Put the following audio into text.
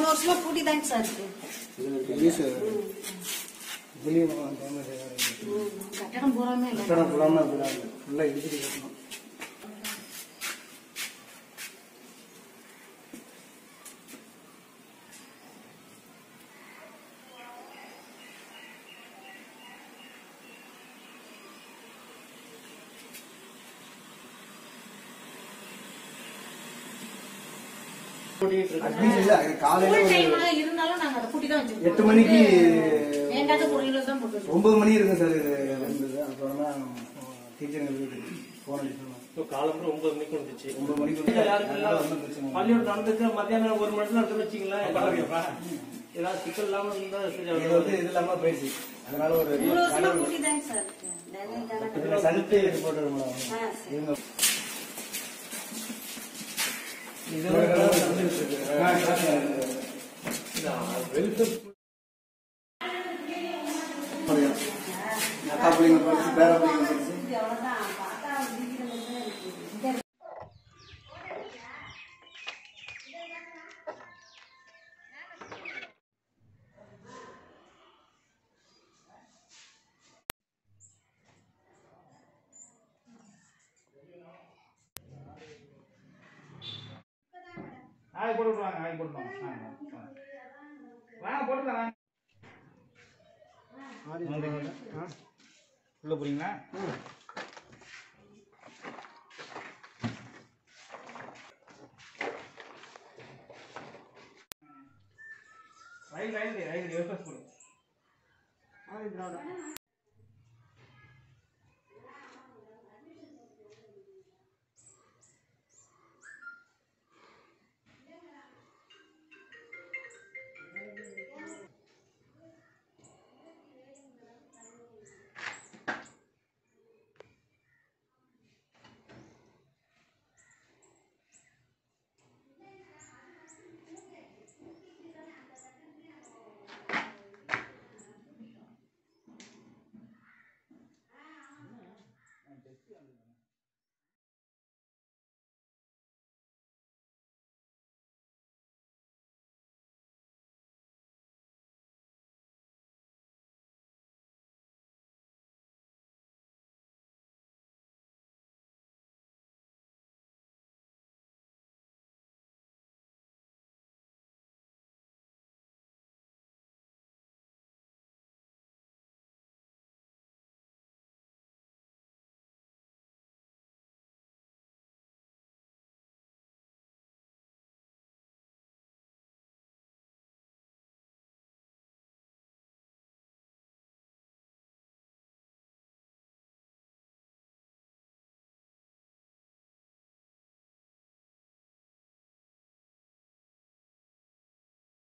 வருஷமா பூட்டி தாங்க சார் இருக்கு ஈஸு இதுலேயும் டேமேஜ் ஆகாது ம், கட்டடம் பூராமே இல்லை கட்டடம் ஃபுல்லாமல் அப்படிதான் ஃபுல்லாக இடிச்சிட்டு கட்டணும் அட்லீஸ்ட் இல்லை காலையில் ஸ்கூல் ஒரு டைமா இருந்தாலும் நாங்க அதை பூட்டி தான் வச்சிருக்கோம் எட்டு மணிக்கு வேண்டாத பொருள்களை தான் போட்டு ஒன்பது மணி இருக்கும் சார் இது இருந்தது அப்புறம் தான் டீச்சருங்களுக்கு ஃபோன் அடிச்சோம் இப்போ காலம்பரம் ஒன்பது மணிக்கு வந்துச்சு ஒன்பது மணிக்கு யாருக்கெல்லாம் ஒன்றும் பிரச்சனை இல்லை. பள்ளியோட நடந்துச்சு மத்தியானம் ஒரு மணி நேரம் நடந்து வச்சுங்களேன் ஏதாவது சிக்கல் இல்லாம இருந்தா சரி இது வந்து இது இல்லாமல் போயிடுச்சு அதனால ஒரு மூணு வருஷமா பூட்டி தாங்க சார் இருக்கு டேமேஜ் ஆன இதுல சலுப்பு இது போட்டு ஆ, சரி. இவங்க அக்கா பிள்ளைங்க படிச்சு பேர பிள்ளைங்க படிச்சு அவ்வளவுதான் பார்த்தா டிகிரி மட்டும் தான் இருக்கு இந்த ஆய் போட்டு விட்ருவாங்க ஆய் போட்டு வாங்க வாங்க, வாங்க. வாங்க போட்டுக்கலாம் வாங்க உள்ள போறீங்களா ரைட் ரைட் ரைட் யோசனை போடு